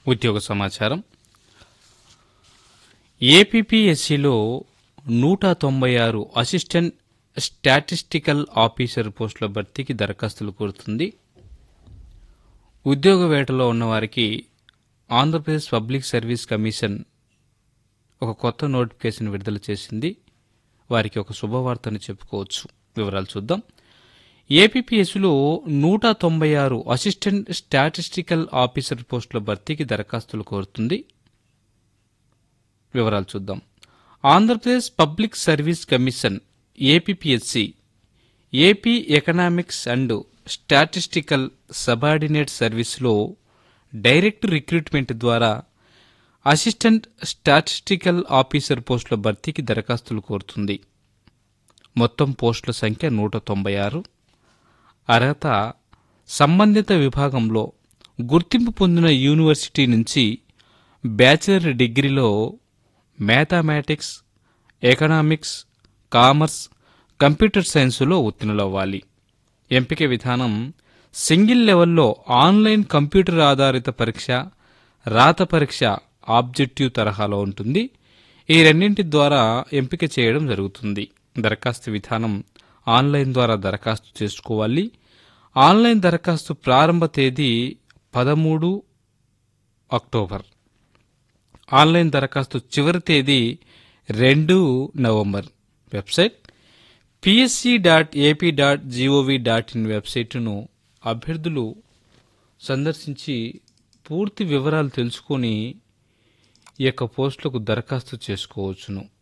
ఉద్యోగ సమాచారం ఏపీపీఎస్సీలో నూట తొంభై ఆరు అసిస్టెంట్ స్టాటిస్టికల్ ఆఫీసర్ పోస్టుల భర్తీకి దరఖాస్తులు కోరుతుంది ఉద్యోగ వేటలో ఉన్నవారికి ఆంధ్రప్రదేశ్ పబ్లిక్ సర్వీస్ కమిషన్ ఒక కొత్త నోటిఫికేషన్ విడుదల చేసింది వారికి ఒక శుభవార్తని చెప్పుకోవచ్చు వివరాలు చూద్దాం ఏపీపీఎస్లో నూట తొంభై ఆరు అసిస్టెంట్ స్టాటిస్టికల్ ఆఫీసర్ పోస్టుల భర్తీకి దరఖాస్తులు కోరుతుంది వివరాలు చూద్దాం Andhra Pradesh public service commission APPSC AP economics and statistical subordinate సర్వీస్లో డైరెక్ట్ రిక్రూట్మెంట్ ద్వారా అసిస్టెంట్ స్టాటిస్టికల్ ఆఫీసర్ పోస్టుల భర్తీకి దరఖాస్తులు కోరుతుంది మొత్తం పోస్టుల సంఖ్య నూట తొంభై ఆరు అర్హత సంబంధిత విభాగంలో గుర్తింపు పొందిన యూనివర్సిటీ నుంచి బ్యాచిలర్ డిగ్రీలో మ్యాథమెటిక్స్ ఎకనామిక్స్ కామర్స్ కంప్యూటర్ సైన్సులో ఉత్తీర్ణులవ్వాలి ఎంపిక విధానం సింగిల్ లెవెల్లో ఆన్లైన్ కంప్యూటర్ ఆధారిత పరీక్ష రాత పరీక్ష ఆబ్జెక్టివ్ తరహాలో ఉంటుంది ఈ రెండింటి ద్వారా ఎంపిక చేయడం జరుగుతుంది దరఖాస్తు విధానం ఆన్లైన్ ద్వారా దరఖాస్తు చేసుకోవాలి ఆన్లైన్ దరఖాస్తు ప్రారంభ తేదీ పదమూడు అక్టోబర్ ఆన్లైన్ దరఖాస్తు చివరి తేదీ రెండు November website PSC dot AP dot gov dot in వెబ్సైటును అభ్యర్థులు సందర్శించి పూర్తి వివరాలు తెలుసుకొని ఈ యొక్క పోస్టులకు దరఖాస్తు చేసుకోవచ్చును